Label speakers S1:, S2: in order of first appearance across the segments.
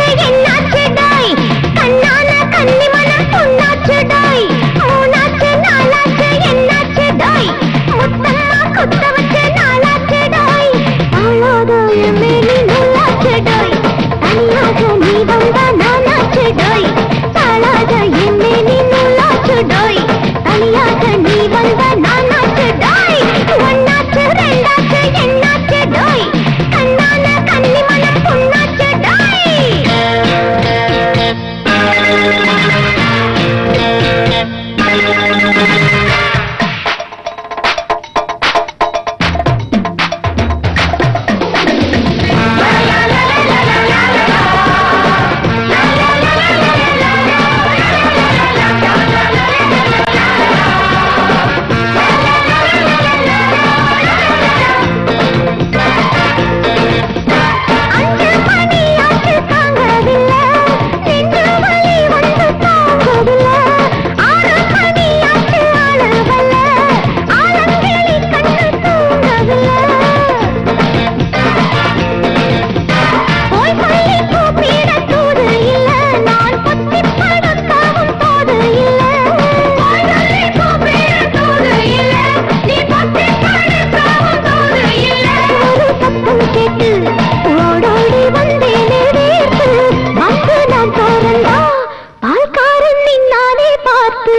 S1: என்னாச்சு டாய் கண்ணான கன்னிமன பொண்ணாச்சு டாய் மூணாச்சு நாலாச்சு என்னாச்சு டாய் முத்தம்மா குத்த வச்சு நாளாச்சு டாய் ஆளாத எம்மேனி நூலாச்சு டாய் தனியாக நீ வந்தா நானாச்சு டாய் தாளாத எம்மேனி நூலாச்சு டாய் தனியாக நீ வந்தா நானாச்சு டாய் ஒன்னாச்சு ரெண்டாச்சு என்னாச்சு டாய் கண்ணான கன்னிமன பொண்ணாச்சு டாய் அஞ்சு மணியாச்சு தாங்கவில்லை நெஞ்சு வலி வந்து தாங்கவில்லை ஆறு மணியாச்சு அளவல்ல ஆலங்கிளி கண்ணு தூங்கவில்லை போய் சொல்லி கூப்பிட தூது இல்ல நான் பொத்தி படுக்கவும் போது இல்ல போய் சொல்லி கூப்பிட தூது இல்ல நீ பொத்தி படுக்கவும் தூது இல்ல ஒரு சத்தம் கேட்டு ஓடோடி வந்தேனே வேர்த்து வந்து நான் திறந்தா பால்காரன் நின்னானே பார்த்து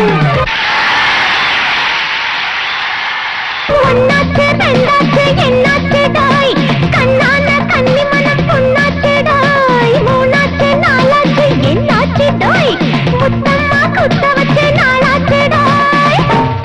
S1: ஒன்னாச்சு ரெண்டாச்சு என்னாச்சு டாய் கண்ணான கன்னிமன பொண்ணாச்சு டாய் மூணாச்சு நாலாச்சு என்னாச்சு டாய் முத்தம்மா குத்த வச்சு நாளாச்சு டாய்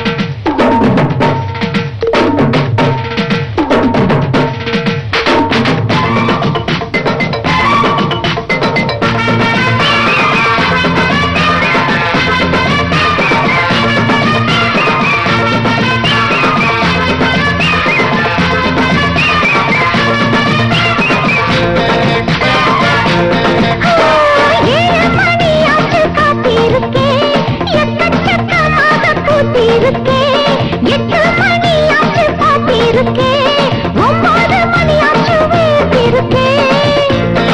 S1: ஏழு மணியாச்சு காத்திருக்கேன் எக்கச்சக்கமாக கூத்திருக்கேன் எட்டு மணியாச்சு பார்த்திருக்கேன் ஒன்பது மணியாச்சு வீட்டிருக்கேன்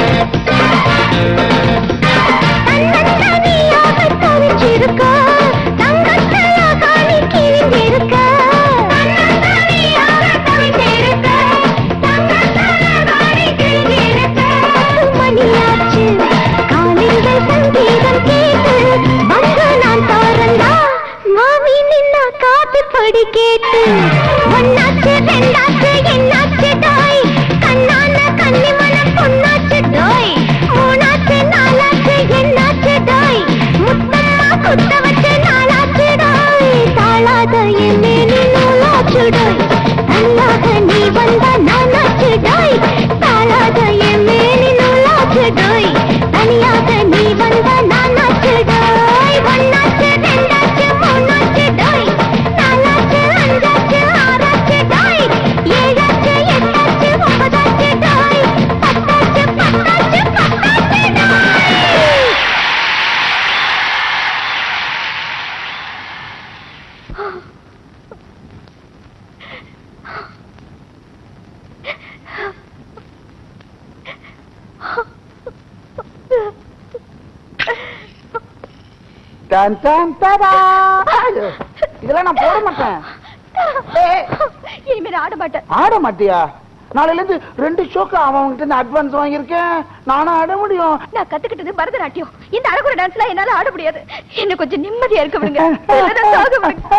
S1: தன்னந்தனியாக தவிச்சிருக்க தங்கத்தைய காணி கிழிஞ்சிருக்க தன்னந்தனியாக தவிச்சிருக்க தங்கத்தைய காணி கிழிஞ்சிருக்க பத்து மணியாச்சு காலையில் சங்கீதம் கேட்டு வந்து நான் திறந்தா மாமி நின்னா காத்து படி கேட்டு ஒன்னாச்சு ரெண்டாச்சு என்னாச்சு டாய் கண்ணான கன்னிமன பொண்ணாச்சு டாய் மூணாச்சு நாலாச்சு என்னாச்சு டாய் முத்தம்மா குத்த வச்சு நாளாச்சு டாய் தாளாத என்னே நீ நூலாச்சு டாய் தன்னாக நீ வந்த நானாச்சு டாய் தாளாத என்னே நீ நூலாச்சு டாய் தனியாக நீ வந்த நானாச்சு டாய் ஒன்னாச்சு ரெண்டாச்சு மூணாச்சு டாய் நாலாச்சு அஞ்சாச்சு ஆறாச்சு டாய் ஏழாச்சு எட்டாச்சு ஒன்பதாச்சு டாய் பத்தாச்சு பத்தாச்சு பத்தாச்சு டாய்
S2: டன் டன் தடா இதெல்லாம் நான் போட மாட்டேன் ஏய்,
S1: இனிமே நான் ஆட மாட்டேன்
S2: ஆட மாட்டியா நாளையில இருந்து ரெண்டு ஷோக்கு அவன் கிட்ட அட்வான்ஸ் வாங்கியிருக்கேன் நானும் ஆட முடியும்
S1: நான் கத்துக்கிட்டது பரதநாட்டியம் இந்த அழகுற டான்ஸ்ல என்னால ஆட முடியாது என்ன கொஞ்சம் நிம்மதியா இருக்க விடுங்க இல்லைன்னா சாக விடுங்க.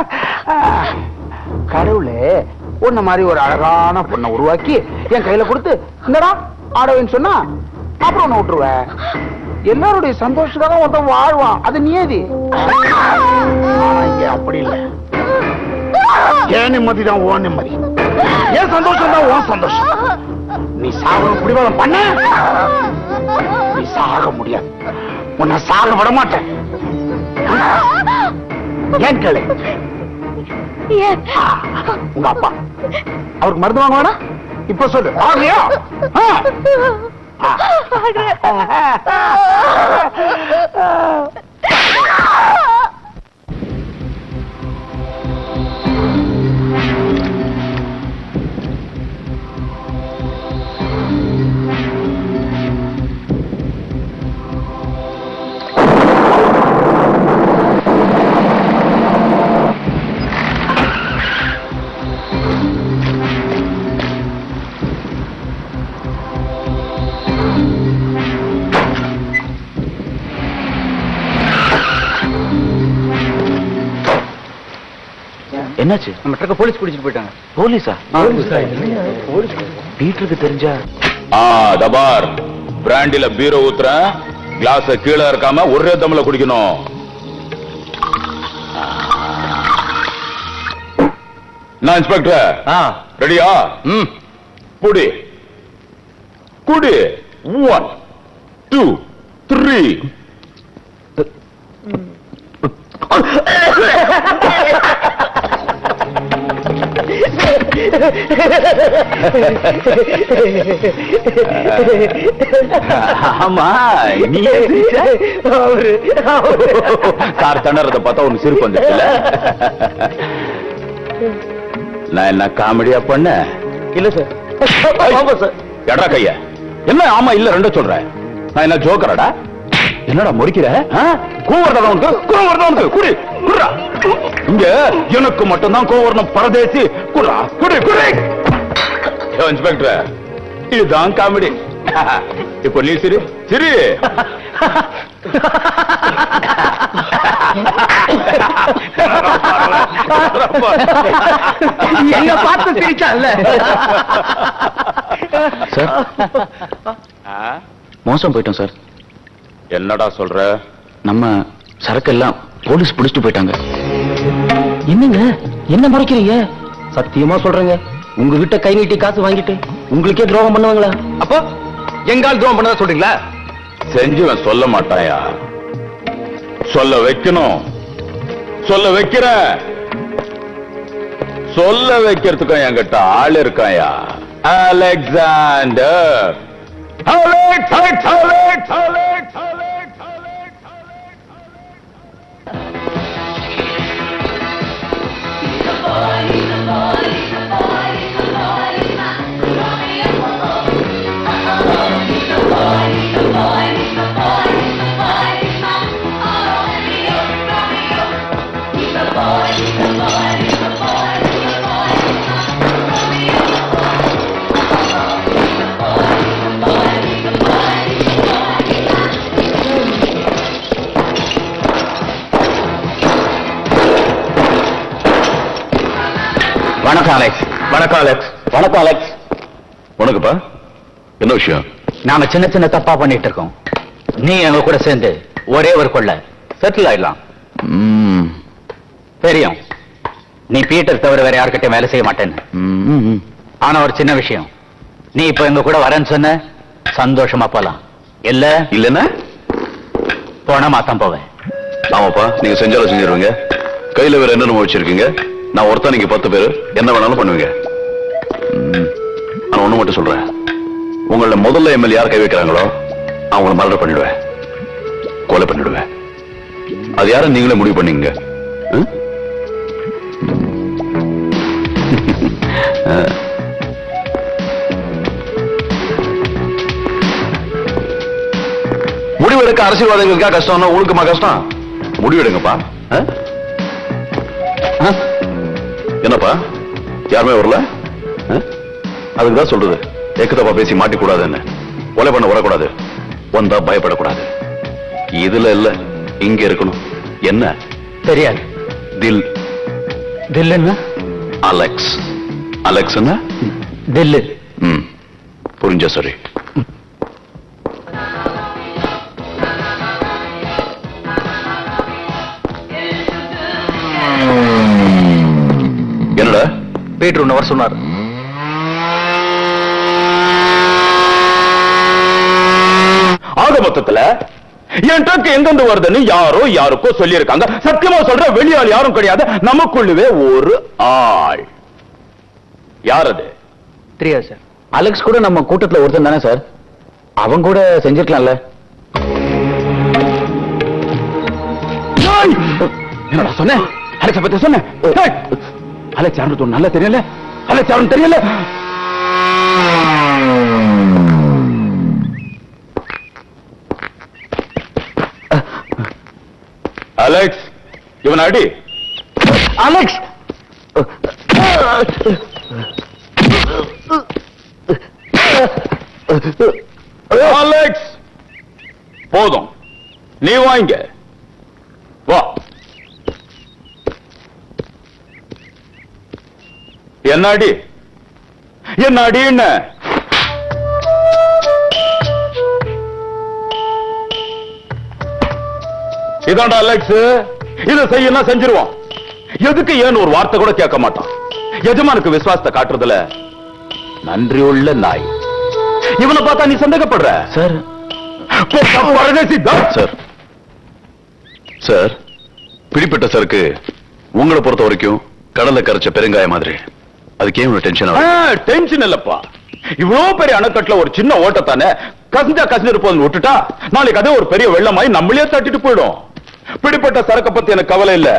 S2: கடவுளே உன்ன மாதிரி ஒரு அழகான பொண்ணை உருவாக்கி என் கையில கொடுத்து இந்தடா ஆடவேன்னு சொன்னா அப்புறம் உன்னை விட்டுருவேன் எல்லாருடைய சந்தோஷத்துக்காக ஒருத்தன் வாழ்வான் அது நியதி ஆனா இங்க அப்படி இல்லை ஏன் நிம்மதி தான் ஓ நிம்மதி ஏன் சந்தோஷம் தான் உன் சந்தோஷம் நீ சாகணும் பிடிவாதம் பண்ண நீ சாக முடியாது உன்னை சாக விட மாட்டேன் ஏன் கேளு
S1: ஏன்?
S2: உங்க அப்பா அவருக்கு மருந்து வாங்க வேணா இப்ப சொல்லு ஆகலையா ஆ. ஆ.
S3: என்னாச்சு
S2: நம்ம ட்ரக்க போலீஸ் பிடிச்சிட்டு போயிட்டாங்க
S3: போலீஸா பீட்டருக்கு தெரிஞ்சா
S4: ஆ தபார் பிராண்டில பீரோ ஊத்துறேன் கிளாஸ கீழே இருக்காம ஒரே தம்ல குடிக்கணும் நான் இன்ஸ்பெக்டர்
S3: ஆ
S4: ரெடியா ம் குடி குடி ஒன் டூ த்ரீ
S3: ஆமா நீ
S4: கார் தண்டறத பார்த்தா உனக்கு சிரிப்பு வந்துச்சுல நான் என்ன காமெடியா பண்ண
S2: இல்ல சார் ஆமா சார்
S4: எடா கைய என்ன ஆமா இல்ல ரெண்டும் சொல்றேன் நான் என்ன ஜோக்கரடா என்னடா முறிக்கிற கூவர்தான் உனக்கு கூவர்தான் உனக்கு குடி குடுறா இங்க எனக்கு மட்டும்தான் கோவர்ணம் பரதேசி குடுறா குடி குடி யோ, இன்ஸ்பெக்டர் இதுதான் காமெடி இப்போ நீ சிரி சிரி
S2: என்ன பார்த்து சிரிச்சான்ல
S3: சார் மோசம் போயிட்டோம் சார்
S4: என்னடா சொல்ற
S3: நம்ம சரக்கெல்லாம் போலீஸ் பிடிச்சிட்டு போயிட்டாங்க என்னங்க என்ன மறைக்கிறீங்க சத்தியமா சொல்றேங்க உங்ககிட்ட கை நீட்டி காசு வாங்கிட்டு உங்களுக்கே துரோகம் பண்ணுவாங்களா
S2: அப்போ எங்கால் துரோகம் பண்ணதா சொல்றீங்களா
S4: செஞ்சவன் சொல்ல மாட்டாயா சொல்ல வைக்கணும் சொல்ல வைக்கிறேன் சொல்ல வைக்கிறதுக்கும் என்கிட்ட ஆள் இருக்காயா Alexander Alex, Alex, Alex, Alex, Alex, Alex, Alex.
S3: வணக்கம் அலெக்ஸ்
S4: வணக்கம் அலெக்ஸ்
S3: வணக்கம் அலெக்ஸ்
S4: உனக்குப்பா என்ன விஷயம்
S3: நாம சின்ன சின்ன தப்பா பண்ணிட்டு இருக்கோம் நீ எங்க கூட சேர்ந்து ஒரே ஒரு கொள்ள செட்டில் ஆயிடலாம் தெரியும் நீ பீட்டர் தவிர வேற யார்கிட்டயும் வேலை செய்ய மாட்டேன்னு ஆனா ஒரு சின்ன விஷயம் நீ இப்ப எங்க கூட வரேன்னு சொன்ன சந்தோஷமா போலாம் இல்ல
S4: இல்லன்னா
S3: போன மாசம் போவேன்
S4: ஆமாப்பா நீங்க செஞ்சாலும் செஞ்சிருவீங்க கையில வேற என்னென்ன வச்சிருக்கீங்க நான் ஒருத்தன் நீங்க பத்து பேர் என்ன வேணாலும் பண்ணுவீங்க ம். ஆனா ஒண்ணு மட்டும் சொல்றேன் உங்கள முதல்ல எம்எல்ஏ யார் கை வைக்கிறாங்களோ அவங்கள மர்டர் பண்ணிடுவேன் கொலை பண்ணிடுவேன் அது யாரும் நீங்களே முடிவு பண்ணீங்க ம்? ஆ. முடிவெடுக்க அரசியல்வாதிகளுக்கா கஷ்டம்னா உங்களுக்குமா கஷ்டம் முடிவெடுங்கப்பா ஆ? ஆ? என்னப்பா யாருமே வரல ஆ? அதுக்கு தான் சொல்றது ஏக்கத்தப்பா பேசி மாட்டிக்கூடாதுன்னு கொலை பண்ண வரக்கூடாது வந்தா பயப்படக்கூடாது இதுல இல்ல இங்க இருக்கணும் என்ன
S3: தெரியாது
S4: தில்
S3: தில்லுன்னா
S4: அலெக்ஸ் அலெக்ஸ்னா
S3: தில்லு
S4: ம் புரிஞ்ச சரி என்னடா
S3: பீட்டர் ஒன்னு வர சொன்னார்
S4: ஆக மொத்தத்துல என் ட்ரக் எங்கிருந்து வருதுன்னு யாரோ யாருக்கோ சொல்லியிருக்காங்க சத்தியமா சொல்ற வெளியாள் யாரும் கிடையாது நமக்குள்ளவே ஒரு ஆள் யார் அது
S3: தெரியாது சார் அலெக்ஸ் கூட நம்ம கூட்டத்துல ஒருத்தன் தானே சார் அவன் கூட செஞ்சிருக்கலாம்ல
S4: ஏய்! என்னடா சொன்னேன் அலெக்ஸ பத்தி சொன்னேன் ஏய்! அலெக்ஸ் யாருன்னு உனக்கு நல்லா தெரியல அலெக்ஸ் யாருன்னு தெரியல அலெக்ஸ் இவன் அடி
S3: அலெக்ஸ்
S4: அலெக்ஸ் போதும் நீ வாங்க வா என்ன அடி என்ன அடி என்ன இதாண்டா அலெக்ஸ் இத செய்யணும் செஞ்சிருவான் எதுக்கு ஏன்னு ஒரு வார்த்தை கூட கேட்க மாட்டான் எஜமானுக்கு விசுவாசத்தை காட்டுறதுல நன்றி உள்ள நாய் இவனை பார்த்தா நீ சந்தேகப்படுற
S3: சார்
S4: சார் சார் பிடிப்பட்ட சரக்கு உங்களை பொறுத்த வரைக்கும் கடல்ல கரைச்ச பெருங்காய மாதிரி அதுக்கு ஏன் டென்ஷன் டென்ஷன் இல்லப்பா இவ்வளவு பெரிய அணைக்கட்டுல ஒரு சின்ன ஓட்டத்தானே கசிஞ்சா கசிஞ்சிட்டு போதுன்னு விட்டுட்டா நாளைக்கு அதே ஒரு பெரிய வெள்ளமாய் நம்மளே தட்டிட்டு போயிடும் பிடிப்பட்ட சரக்க பத்தி எனக்கு கவலை இல்ல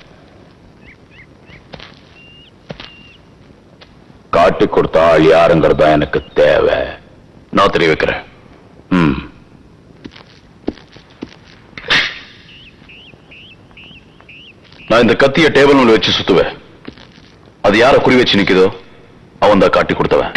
S4: காட்டி கொடுத்த ஆள் யாருங்கிறதா எனக்கு தேவை நான் தெரிய வைக்கிறேன் ம் நான் இந்த கத்திய டேபிள் மேல வச்சு சுத்துவேன் அது யார குறி வச்சு நிக்குதோ அவன் தான் காட்டி கொடுத்தவன்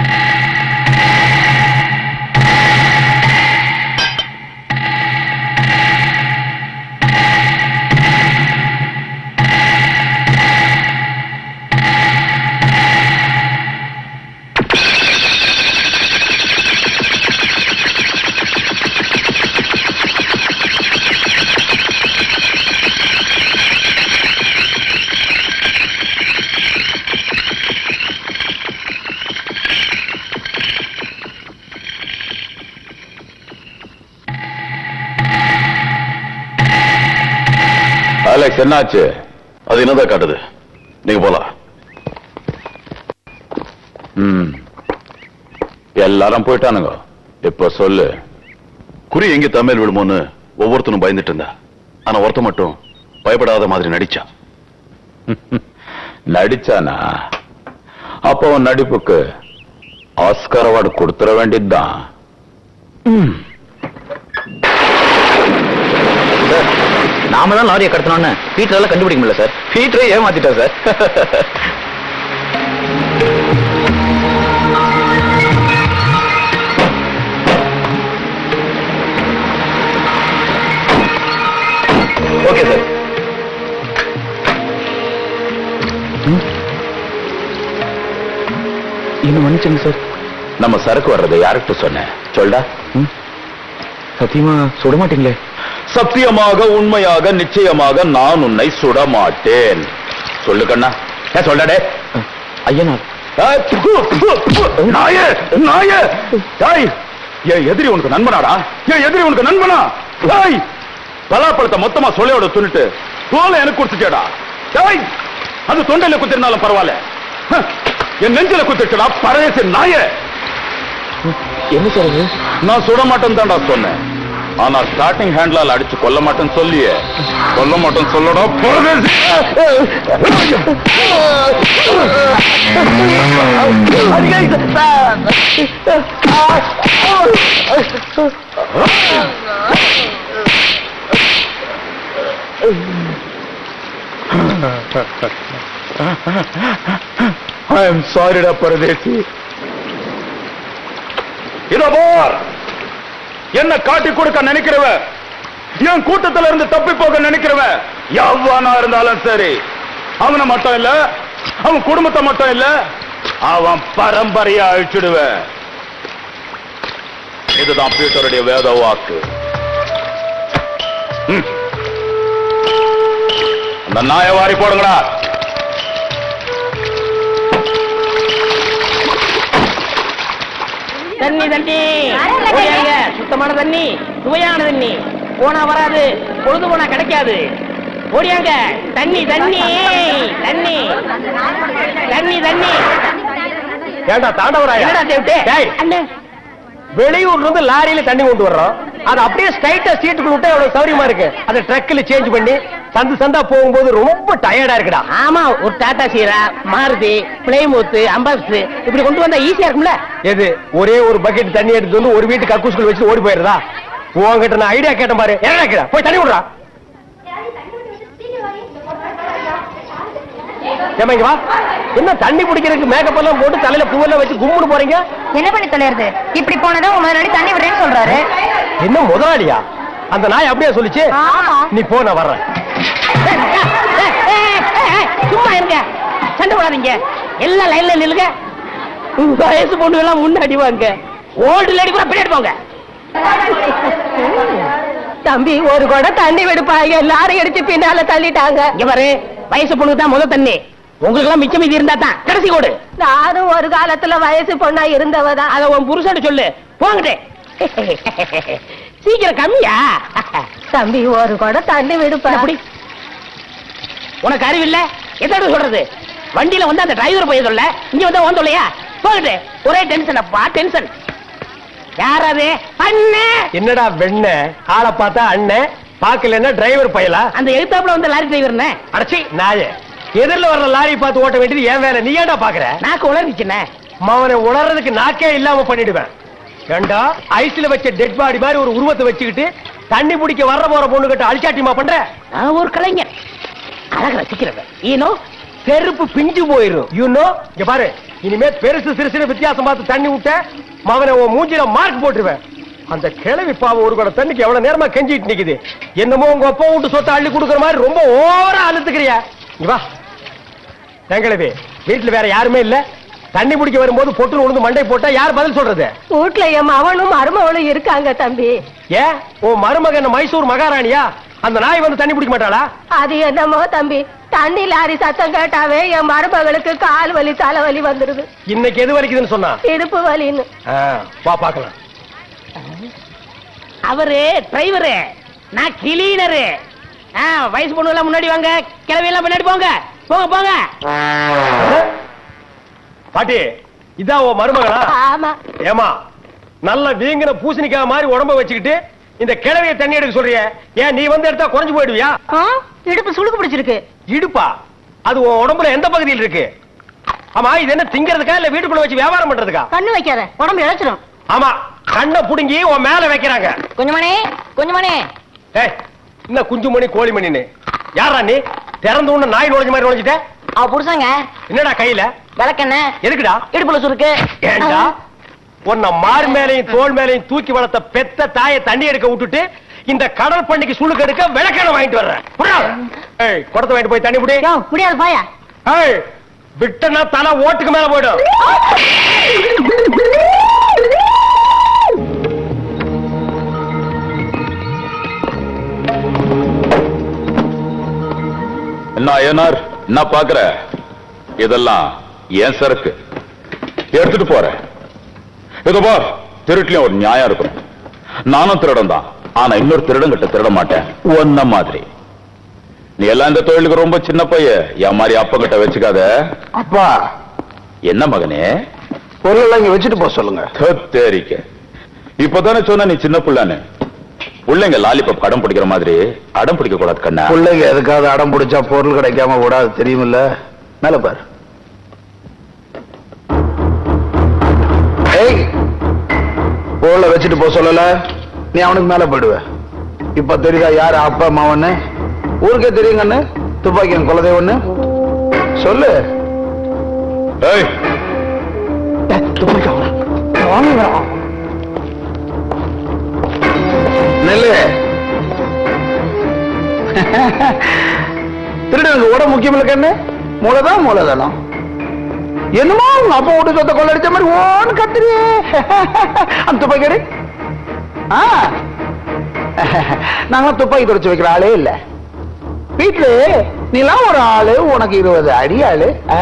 S4: அலெக்ஸ் என்னாச்சு அது என்னதான் காட்டுது நீங்க போலாம் ம் எல்லாரும் போயிட்டானுங்க இப்ப சொல்லு குறி எங்க தமிழ் விடுமோன்னு ஒவ்வொருத்தனும் பயந்துட்டு இருந்தா ஆனா ஒருத்த மட்டும் பயப்படாத மாதிரி நடிச்சான் நடிச்சானா அப்போ அவன் நடிப்புக்கு ஆஸ்கார் அவார்டு கொடுத்துட வேண்டியதுதான்
S3: சார் நாம தான் லாரியை கடத்தணும்னு பீட்டரால கண்டுபிடிக்க முடியல சார் பீட்டரே ஏமாத்திட்டா சார் ஓகே சார் என்ன மன்னிச்சுங்க சார்
S4: நம்ம சரக்கு வர்றதை யார்கிட்ட சொன்னேன் சொல்டா
S3: சத்தியமா சுட மாட்டீங்களே
S4: சத்தியமாக உண்மையாக நிச்சயமாக நான் உன்னை சுட மாட்டேன் சொல்லு கண்ணா ஏன் சொல்லடே
S3: ஐயனார்
S4: ஏய், ப்பு, ப்பு, ப்பு. நாயே நாயே டேய் என் எதிரி உனக்கு நண்பனாடா என் எதிரி உனக்கு நண்பனா டேய் பலாப்பழத்தை மொத்தமா சொல்லையோட துணிட்டு தோலை எனக்கு குடுத்துட்டேடா டேய் அது தொண்டையில குத்திருந்தாலும் பரவாயில்ல ஹ, என் நெஞ்சில குத்திட்டுடா பரதேசி நாயே
S3: என்ன சார் இது
S4: நான் சுட மாட்டேன் தான்டா சொன்னேன் ஆனா ஸ்டார்டிங் ஹேண்ட்லால் அடிச்சு கொல்ல மாட்டேன்னு சொல்லியே கொல்ல மாட்டேன்னு சொல்லடா பரதேசி. I am sorryடா பரதேசி இதோ போர் என்ன காட்டி கொடுக்க நினைக்கிறவ என் கூட்டத்துல இருந்து தப்பி போக நினைக்கிறவ எவ்வளவா இருந்தாலும் சரி அவனை மட்டும் இல்ல அவன் குடும்பத்தை மட்டும் இல்ல அவன் பரம்பரையா அழிச்சிடுவேன் இதுதான் பீட்டருடைய வேத வாக்கு ம். அந்த நாயை வாரி போடுங்கடா
S5: தண்ணி தண்ணி ஓடியாங்க சுத்தமான தண்ணி சுவையான தண்ணி போனா வராது பொழுது போனா கிடைக்காது ஓடியாங்க தண்ணி தண்ணி தண்ணி தண்ணி தண்ணி
S6: ஏண்டா தாண்டவராயா
S5: என்னடா தேவட்டே
S6: டேய்.
S5: அண்ணே
S6: வெளியூர்ல இருந்து லாரியில தண்ணி கொண்டு வர்றோம் அது அப்படியே ஸ்ட்ரைட்டா சீட்டுக்குள்ள விட்டா எவ்வளவு சௌரியமா இருக்கு அதை ட்ரக்ல சேஞ்ச் பண்ணி சந்து சந்தா போகும்போது ரொம்ப டயர்டா இருக்குடா
S5: ஆமா ஒரு டாடா சீரா மாருதி பிளேமூத் அம்பாஸ் இப்படி கொண்டு வந்தா ஈஸியா இருக்கும்ல
S6: எது ஒரே ஒரு பக்கெட் தண்ணி எடுத்து வந்து ஒரு வீட்டு கக்கூஸ்குள்ள வச்சு ஓடி போயிருதா உன்கிட்ட நான் ஐடியா கேட்டேன் பாரு என்ன கேட போய் தண்ணி விடுறா ஏமா இங்க வா என்ன தண்ணி பிடிக்கிறதுக்கு மேக்கப் எல்லாம் போட்டு தலையில பூவெல்லாம் வச்சு கும்முன்னு போறீங்க
S1: என்ன பண்ணி தொலைறது இப்படி போனதும் உங்க முதலாளி தண்ணி விடுறேன்னு சொல்றாரு
S6: என்ன முதலாளியா அந்த நாய் அப்படியே சொல்லிச்சு
S1: ஆமா.
S6: நீ போ நான் வர்றேன்
S5: ஏய், ஏய், ஏய், ஏய், சும்மா இருங்க சண்டை போடாதீங்க எல்லாம் லைன்ல நில்லுங்க வயசு பொண்ணு எல்லாம் முன்னாடி வாங்க ஓல்டு லேடி கூட பின்னாடி போங்க
S7: தம்பி ஒரு குடம் தண்ணி விடுப்பா எல்லாரும் எடுத்து பின்னால தள்ளிட்டாங்க
S5: இங்க பாரு வயசு பொண்ணுக்கு தான் முதல் தண்ணி உங்களுக்கு எல்லாம் மிச்சம் மீதி இருந்தா தான் கடைசி கோடு
S7: நானும் ஒரு காலத்துல வயசு பொண்ணா இருந்தவதான்
S5: அத உன் புருஷன் சொல்லு போங்கட்டே சீக்கிரம் கம்மியா
S7: தம்பி ஒரு குடம் தண்ணி விடுப்பா
S5: அப்படி உனக்கு அறிவில்ல எத்தனை சொல்றது வண்டியில வந்து அந்த டிரைவர் போய் சொல்ல இங்க வந்து ஓன் சொல்லையா போகட்டு ஒரே டென்ஷன் அப்பா டென்ஷன் யார் அது அண்ணே
S6: என்னடா வெண்ண ஆளை பார்த்தா அண்ணன் பாக்கலன்னா டிரைவர் பயலா
S5: அந்த எழுத்தாப்புல வந்து லாரி டிரைவர்னே
S6: அடச்சி நாயே எதிரில் வர்ற லாரி பார்த்து ஓட்ட வேண்டியது ஏன் வேலை நீ ஏன்டா பாக்குற
S5: நாக்கு உளறிச்சுண்ணே
S6: மவனை உணர்றதுக்கு நாக்கே இல்லாம பண்ணிடுவேன் ஏண்டா ஐஸ்ல வச்ச டெட் பாடி மாதிரி ஒரு உருவத்தை வச்சுக்கிட்டு தண்ணி பிடிக்க வர்ற போற பொண்ணு கிட்ட அழிச்சாட்டிமா பண்ற
S5: நான் ஒரு கலைஞர் அழக ரசிக்கிறவன் ஈனோ
S6: செருப்பு பிஞ்சு போயிரும் யூ நோ இங்க பாரு இனிமே பெருசு சிறுசுன்னு வித்தியாசம் பார்த்து தண்ணி விட்ட மவனை உன் மூஞ்சில மார்க் போட்டுருவேன் அந்த கிழவி பாவம் ஒரு கூட தண்ணிக்கு எவ்வளவு நேரமா கெஞ்சிட்டு நிக்குது என்னமோ உங்க அப்பா விட்டு சொத்தை அள்ளி கொடுக்குற மாதிரி ரொம்ப ஓவரா அழுத்துக்கிறியா இங்க வா தங்கிழவி வீட்டுல வேற யாருமே இல்ல தண்ணி பிடிக்க வரும்போது பொட்டுன்னு உழுந்து மண்டை போட்டா யார் பதில் சொல்றது
S7: வீட்டுல என் மவனும் மருமவளும் இருக்காங்க தம்பி
S6: ஏன் உன் மருமகன் மைசூர் மகாராணியா அந்த நாய் வந்து தண்ணி பிடிக்க மாட்டாளா
S7: அது என்னமோ தம்பி தண்ணி லாரி சத்தம் கேட்டாவே என் மருமகளுக்கு கால் வலி தலைவலி வந்துருது
S6: இன்னைக்கு எது வலிக்குதுன்னு சொன்னா
S7: இடுப்பு வலின்னு
S6: ஆ, வா பாக்கலாம்
S5: அவரு டிரைவரு நான் கிளீனரு ஆ, வயசு பொண்ணு எல்லாம் முன்னாடி வாங்க கிளவி எல்லாம் பின்னாடி போங்க போங்க போங்க
S6: பாட்டி இதான் உன் மருமகளா
S7: ஆமா
S6: ஏமா நல்ல வீங்கின பூசணிக்காய் மாதிரி உடம்ப வச்சுக்கிட்டு இந்த கிழவிய தண்ணி எடுக்க சொல்றிய ஏன் நீ வந்து எடுத்தா குறைஞ்சு போயிடுவியா
S7: ஆ, இடுப்பு சுளுக்கு பிடிச்சிருக்கு
S6: இடுப்பா அது உன் உடம்புல எந்த பகுதியில் இருக்கு ஆமா இது என்ன திங்கிறதுக்கா இல்ல வீட்டுக்குள்ள வச்சு வியாபாரம் பண்றதுக்கா
S7: கண்ணு வைக்காத உடம்பு இழைச்சிடும்
S6: ஆமா கண்ணை புடுங்கி உன் மேல வைக்கிறாங்க
S5: கொஞ்சமணி கொஞ்சமணி
S6: ஏய் என்ன குஞ்சு மணி கோழி மணின்னு யாரா நீ திறந்து உடனே நாய் நுழைஞ்ச மாதிரி நுழைஞ்சிட்ட
S5: அவ புருஷங்க
S6: என்னடா கையில
S5: விளக்கெண்ண
S6: எதுக்குடா
S5: இடுப்புல சுருக்கு
S6: ஏண்டா உன்னை மார் மேலையும் தோல் மேலையும் தூக்கி வளர்த்த பெத்த தாயை தண்ணி எடுக்க விட்டுட்டு இந்த கடல் பண்ணிக்கு சுழுக்கு எடுக்க விளக்கெண்ண வாங்கிட்டு வர்றேன் புரியா? ஏய் குடத்தை வாங்கிட்டு போய் தண்ணி புடி
S7: முடியாது பாயா
S6: ஏய் விட்டனா தலை ஓட்டுக்கு மேல போயிடும்
S4: என்ன ஐயனார் என்ன பாக்குற இதெல்லாம் ஏன் சரக்கு எடுத்துட்டு போறேன் இதோ பார் திருட்டுலயும் ஒரு நியாயம் இருக்கும் நானும் திருடன் தான் ஆனா இன்னொரு திருடன் கிட்ட திருட மாட்டேன் ஒன்ன மாதிரி நீ எல்லாம் இந்த தொழிலுக்கு ரொம்ப சின்ன பைய என் மாதிரி அப்ப கிட்ட வச்சுக்காத
S2: அப்பா
S4: என்ன மகனே
S2: பொருள் எல்லாம் இங்க வச்சுட்டு போக சொல்லுங்க
S4: தேரிக்க இப்பதானே சொன்ன நீ சின்ன பிள்ளைன்னு பிள்ளைங்க லாலிபப் கடம் பிடிக்கிற மாதிரி அடம் பிடிக்க கூடாது கண்ணா
S2: பிள்ளைங்க எதுக்காவது அடம் பிடிச்சா பொருள் கிடைக்காம விடாது தெரியுமில்ல மேல பாரு ஏய் பொருளை வச்சுட்டு போக சொல்லல நீ அவனுக்கு மேல போயிடுவ இப்ப தெரியுதா யாரு அப்பா அம்மாவன்னு ஊருக்கே தெரியுங்கன்னு துப்பாக்கி என் குலதெய்வன்னு சொல்லு
S4: ஏய்
S2: துப்பாக்கி வாங்க நெல்லு திருடனுக்கு உடம்பு முக்கியம் இல்ல கண்ணு மூளைதான் மூளைதானம் என்னமோ உங்க அப்பா விட்டு சொத்த கொள்ளடிச்ச மாதிரி ஓன்னு கத்துறியே அந்த துப்பாக்கி எடு. ஆ நாங்க துப்பாக்கி தொடச்சு வைக்கிற ஆளே இல்ல வீட்டுல நீலாம் ஒரு ஆளு உனக்கு இருபது அடி ஆளு ஆ?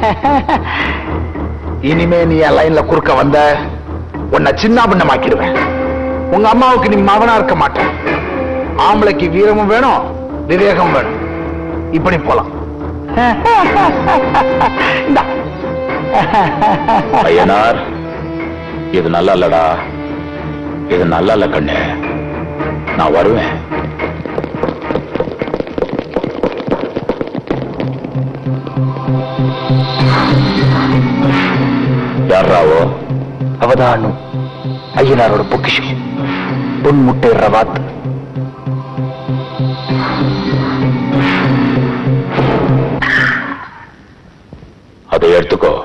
S2: இனிமே நீ என் லைன்ல குறுக்க வந்த உன்னை சின்ன பின்னமாக்கிடுவேன் உங்க அம்மாவுக்கு நீ மகனா இருக்க மாட்டேன் ஆம்பளைக்கு வீரமும் வேணும் விவேகம் வேணும் இப்படி போலாம் இந்தா.
S4: ஐயனார் இது நல்லா இல்லடா இது நல்லா இல்ல கண்ணு நான் வருவேன் யாராவோ
S2: அவதானு ஐயனாரோட பொக்கிஷம் பொன் முட்டை ரவாத்
S4: அதை எடுத்துக்கோ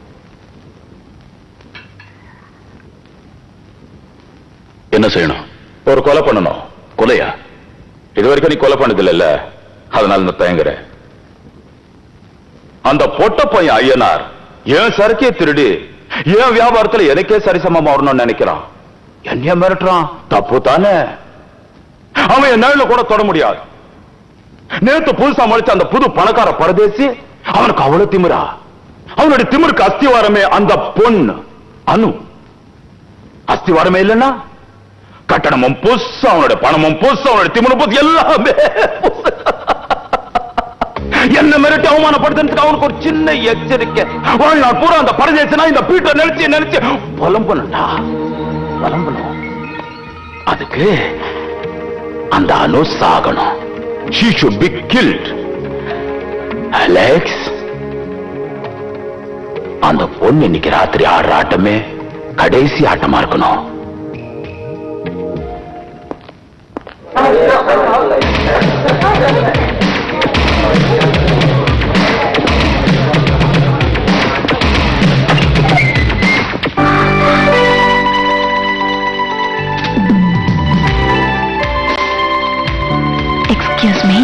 S4: என்ன செய்யணும் ஒரு கொலை பண்ணணும் கொலையா இது வரைக்கும் நீ கொலை பண்ணது இல்ல அதனால நான் தயங்குறேன் அந்த பொட்ட பையன் ஐயனார் ஏன் சரக்கே திருடி ஏன் வியாபாரத்துல எனக்கே சரிசமமா வரணும்னு நினைக்கிறான் என்னைய மிரட்டுறான் தப்பு தானே அவன் என் நிழல கூட தொட முடியாது நேத்து புதுசா முளைச்ச அந்த புது பணக்கார பரதேசி அவனுக்கு அவ்வளவு திமிரா அவனுடைய திமிருக்கு அஸ்திவாரமே அந்த பொண்ணு அனு அஸ்திவாரமே இல்லைன்னா கட்டணமும் புதுசு அவனுடைய பணமும் புதுசு அவனுடைய திமிரு புதுசு எல்லாமே புதுசு. என்ன மிரட்டி அவமானப்படுத்துறதுக்கு அவனுக்கு ஒரு சின்ன எச்சரிக்கை வாழ்நாள் பூரா அந்த பரதேசனா இந்த பீட்டை நினைச்சு நினைச்சு புலம்பணும்டா புலம்பணும் அதுக்கு அந்த அனு சாகணும் she should be killed Alex அந்த பொண்ணு இன்னைக்கு ராத்திரி ஆடுற ஆட்டமே கடைசி ஆட்டமா இருக்கணும்
S1: எக்ஸ்கியூஸ் மீ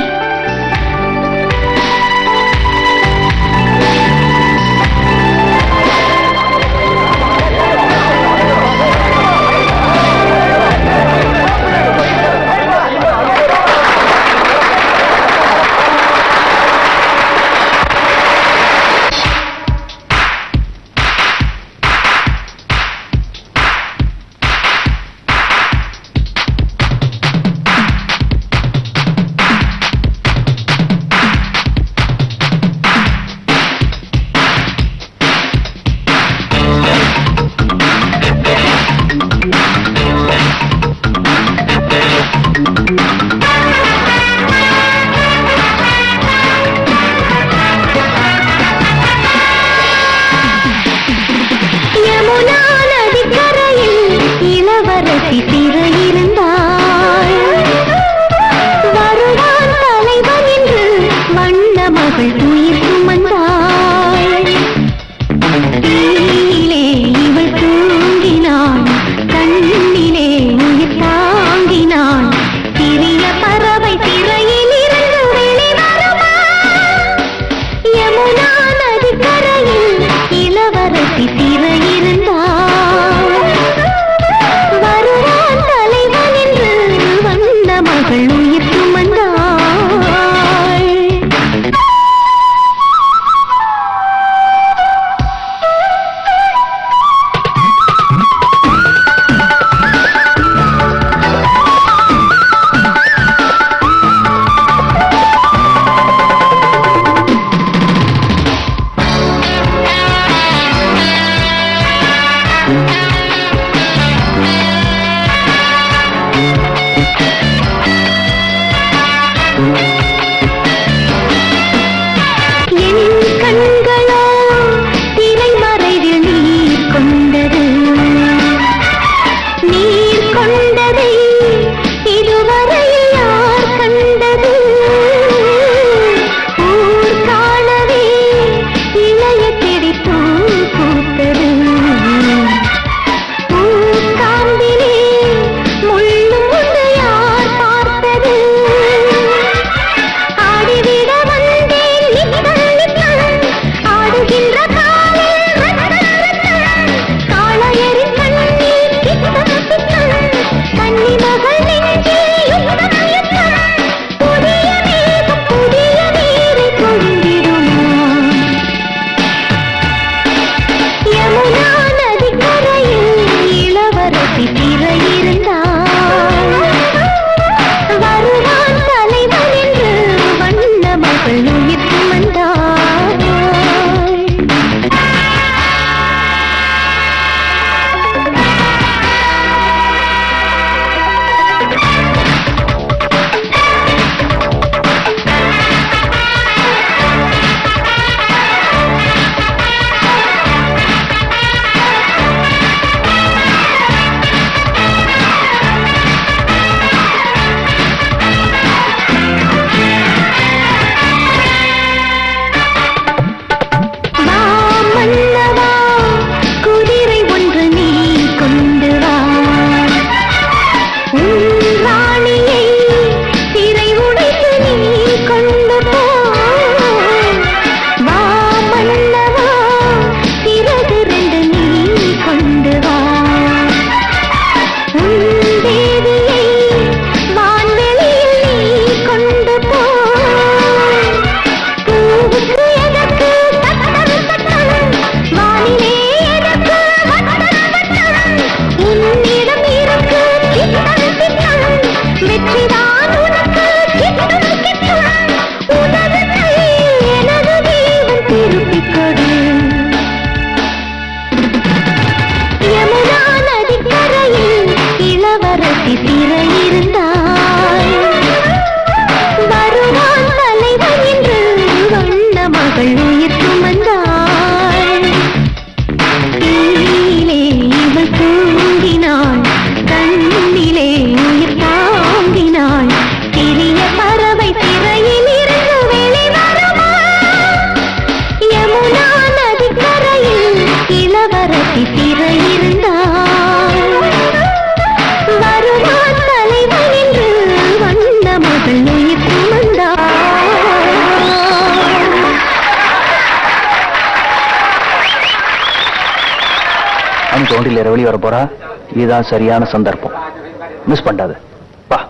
S3: தோண்டில வெளியே வர போறா இதுதான் சரியான சந்தர்ப்பம் மிஸ் பண்ணாத வா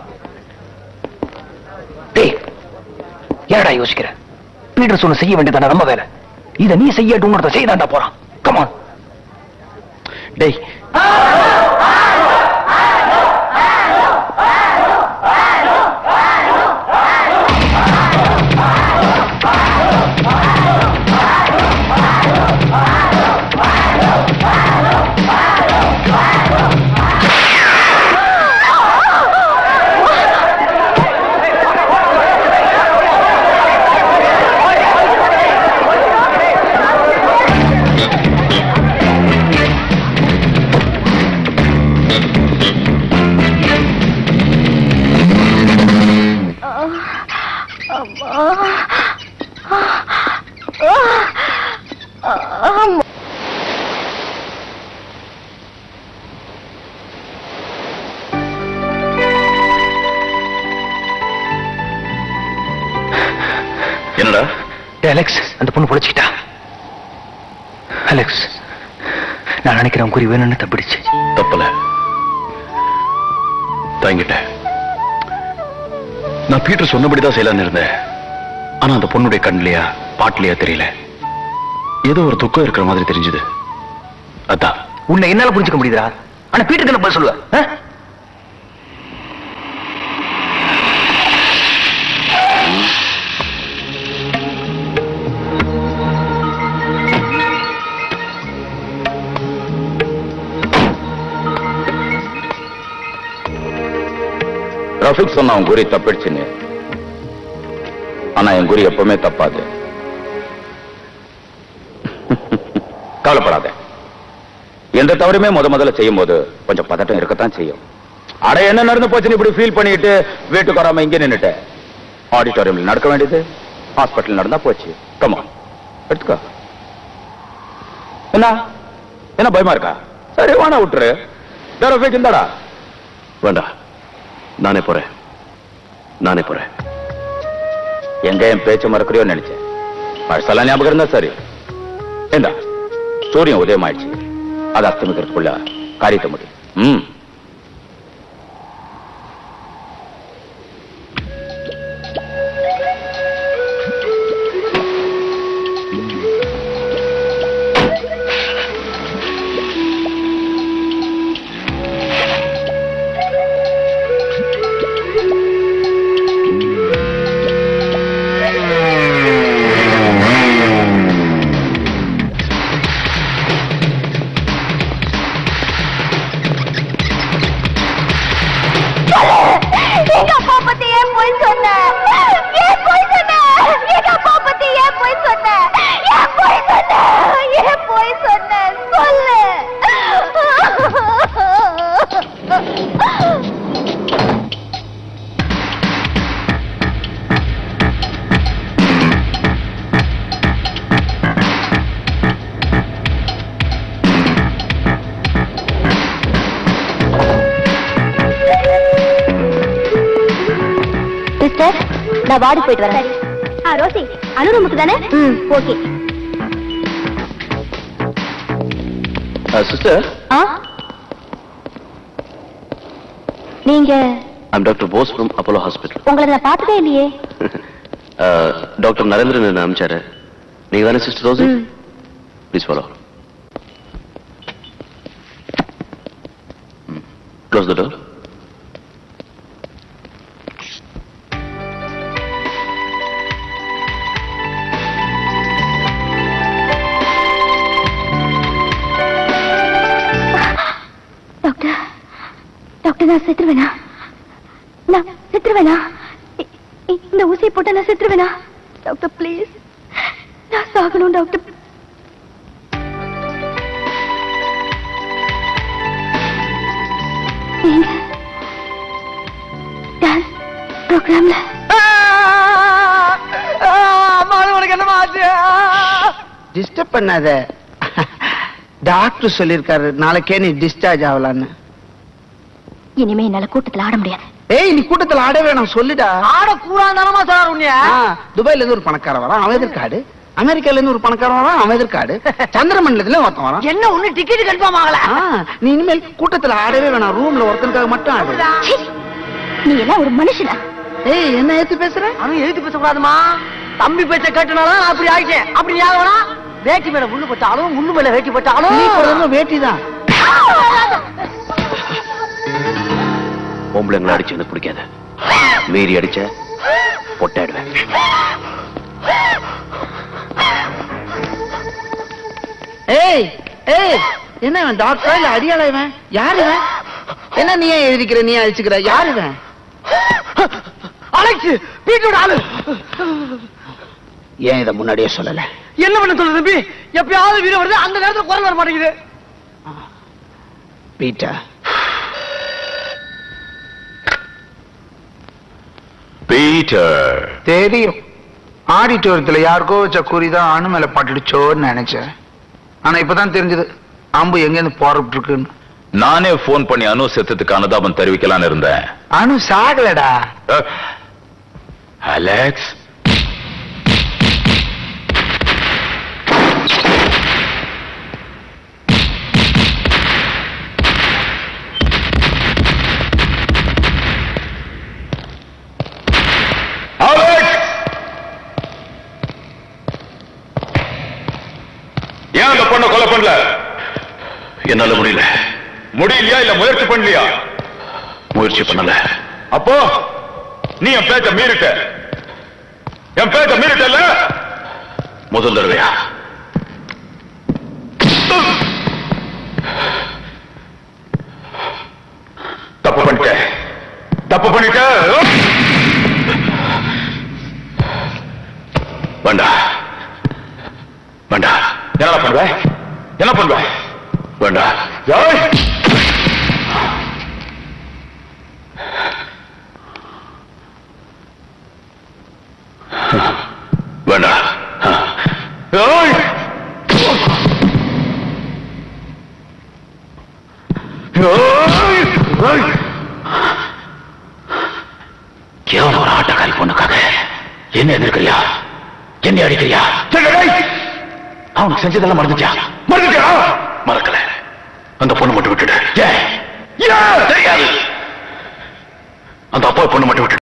S3: டேய் ஏடா யோசிக்கிற பீட்டர் சொன்ன செய்ய வேண்டியதான நம்ம வேலை இத நீ செய்யட்டும்ங்கிறத செய்தாண்டா போறான் கமான் டேய்
S4: என்னடா
S3: டேய் அலெக்ஸ் அந்த பொண்ணு பொழைச்சிக்கிட்டா அலெக்ஸ் நான் நினைக்கிறேன் குறி வேணும்னு தப்பிடுச்சு
S4: தப்பல தாங்கிட்டேன் நான் பீட்டர் சொன்னபடிதான் செய்யலாம்னு இருந்தேன் ஆனா அந்த பொண்ணுடைய கண்லையா பாட்டுலையா தெரியல ஏதோ ஒரு துக்கம் இருக்கிற மாதிரி தெரிஞ்சது அதான்
S3: உன்னை என்னால புரிஞ்சுக்க முடியுதா ஆனா பீட்டருக்கு என்ன பதில் சொல்லுவ ஆ?
S4: ரஃபிக் சொன்ன அவன் குறி தப்பிடுச்சுன்னு ஆனா என் குறி எப்பவுமே தப்பாது கவலைப்படாத எந்த தவறுமே முத முதல்ல செய்யும் போது கொஞ்சம் பதட்டம் இருக்கத்தான் செய்யும் அட என்ன நடந்து போச்சுன்னு இப்படி ஃபீல் பண்ணிட்டு வீட்டுக்கு வராம இங்கே நின்னுட்டேன் ஆடிட்டோரியம்ல நடக்க வேண்டியது ஹாஸ்பிட்டல் நடந்தா போச்சு கமா எடுத்துக்கோ என்ன என்ன பயமா இருக்கா சரி வாணா விட்டுரு வேற ரஃபிக் இந்தாடா வேண்டாம் நானே போறேன் நானே போறேன் எங்க என் பேச்சு மறக்கிறியோ நினைச்சேன் பழசெல்லாம் ஞாபகம் இருந்தா சரி ஏண்டா சூரியன் உதயம் ஆயிடுச்சு அது அஸ்தமிக்கிறதுக்குள்ள காரியத்தை முடியும் ம்
S1: எங்க அப்பா பத்தி ஏன் போய் சொன்ன ஏன் போய் சொன்ன எங்க அப்பா பத்தி ஏன் போய் சொன்ன ஏன் போய் சொன்ன ஏன் போய் சொன்ன சொல்லு சிஸ்டர் நான் வாடி போயிட்டு வரேன் ஆ ரோசி அனுரமுக்கு தானே ம் ஓகே
S4: சிஸ்டர்
S1: ஆ நீங்க
S4: I'm doctor Bose from Apollo hospital
S1: உங்களை நான் பார்த்ததே இல்லையே
S4: டாக்டர் நரேந்திரன் என்ன அனுப்பிச்சாரு நீங்க தானே சிஸ்டர் ரோசி
S1: ம்.
S4: Please follow close the door
S1: doctor doctor நான் செத்துருவேனா நான் செத்துருவேனா இ- இ- இந்த ஊசியை போட்டு நான் செத்துருவேனா டாக்டர் ப்ளீஸ் நான் சாகணும் டாக்டர் நீங்க டான்ஸ் ப்ரோக்ராம்ல
S2: டிஸ்டர்ப் பண்ணாத டாக்டர் சொல்லியிருக்காரு நாளைக்கே நீ டிஸ்சார்ஜ் ஆகலான்னு
S1: இனிமே என்னால கூட்டத்துல ஆட முடியாது
S2: ஏய் நீ கூட்டத்துல ஆட வேணாம் சொல்லுடா
S6: ஆட கூடாதானமா சார் உன்னைய
S2: ஆ, துபாய்ல இருந்து ஒரு பணக்கார வரான் அவன் எதற்கு ஆடு அமெரிக்கால இருந்து ஒரு பணக்காரன் வரான் அவன் எதிர்க்காடு சந்திர மண்டலத்துல ஒருத்தன் வரான்
S5: என்ன ஒண்ணு டிக்கெட் கன்ஃபார்ம் ஆகல
S2: ஆ, நீ இனிமேல் கூட்டத்துல ஆடவே வேணாம் ரூம்ல ஒருத்தனுக்காக மட்டும் ஆடு
S1: சீ, நீ எல்லாம் ஒரு மனுஷனா
S2: ஏய் என்ன ஏத்து பேசுற
S5: அவன் எழுத்து பேசக்கூடாதுமா தம்பி பேச்ச கேட்டனாலும் அப்படி ஆயிட்டேன் அப்படி ஞாபகம் வேட்டி மேல முள்ளு பட்டாலும் முள்ளு மேல வேட்டி பட்டாலும்
S2: நீ போடுறது வேட்டிதான்
S3: பொம்பளைங்களை அடிச்சு எனக்கு பிடிக்காது மீறி அடிச்ச பொட்டாடுவேன்
S2: ஏய் ஏய் என்ன இவன் டாக்டரா இல்ல அடியாளா இவன் யாரு இவன் என்ன நீ ஏன் எழுதிக்கிற நீ அழிச்சுக்கிற யாரு இவன்
S5: அலெக்ஸ் வீட்டோட ஆளு
S2: ஏன் இதை முன்னாடியே சொல்லல
S5: என்ன பண்ண சொல்லுது தம்பி எப்பயாவது வீடு வருது அந்த நேரத்துல குரல் வர மாட்டேங்குது
S2: பீட்டா
S4: பீட்டர்
S2: தெரியும் ஆடிட்டோரியத்துல யாருக்கோ வச்ச குறிதான் அணு மேல பட்டுடுச்சோன்னு நினைச்சேன் ஆனா இப்பதான் தெரிஞ்சது அம்பு எங்க இருந்து போறப்பட்டு இருக்குன்னு
S4: நானே போன் பண்ணி அனு செத்ததுக்கு அனுதாபம் தெரிவிக்கலான்னு இருந்தேன்
S2: அணு சாகலடா
S4: அஹ், அலெக்ஸ் அலெக்ஸ் ஏன் அந்த பொண்ணை கொலை பண்ணல என்னால முடியல முடியலையா இல்ல முயற்சி பண்ணலையா முயற்சி பண்ணல அப்போ நீ என் பேச்ச மீறிட்ட என் பேச்ச மீறிட்டல்ல முதல் தடவையா தப்பு பண்ணிட்ட தப்பு பண்ணிட்ட வேண்டா வேண்டா என்ன பண்ணுவ என்ன பண்ணுவ வேண்டா ஏய்! வேண்டா ஏய்! ஏய்! ஏய்! கேவலம் ஒரு ஆட்டக்காரி பொண்ணுக்காக என்ன எதிர்க்கிறியா என்ன அடிக்கிறியா அவனுக்கு செஞ்சதெல்லாம் மறந்துட்டியா மறந்துட்டியா மறக்கல அந்த பொண்ணு மட்டும் விட்டுடு ஏன்? தெரியாது அந்த அப்பா பொண்ணு மட்டும் விட்டுடு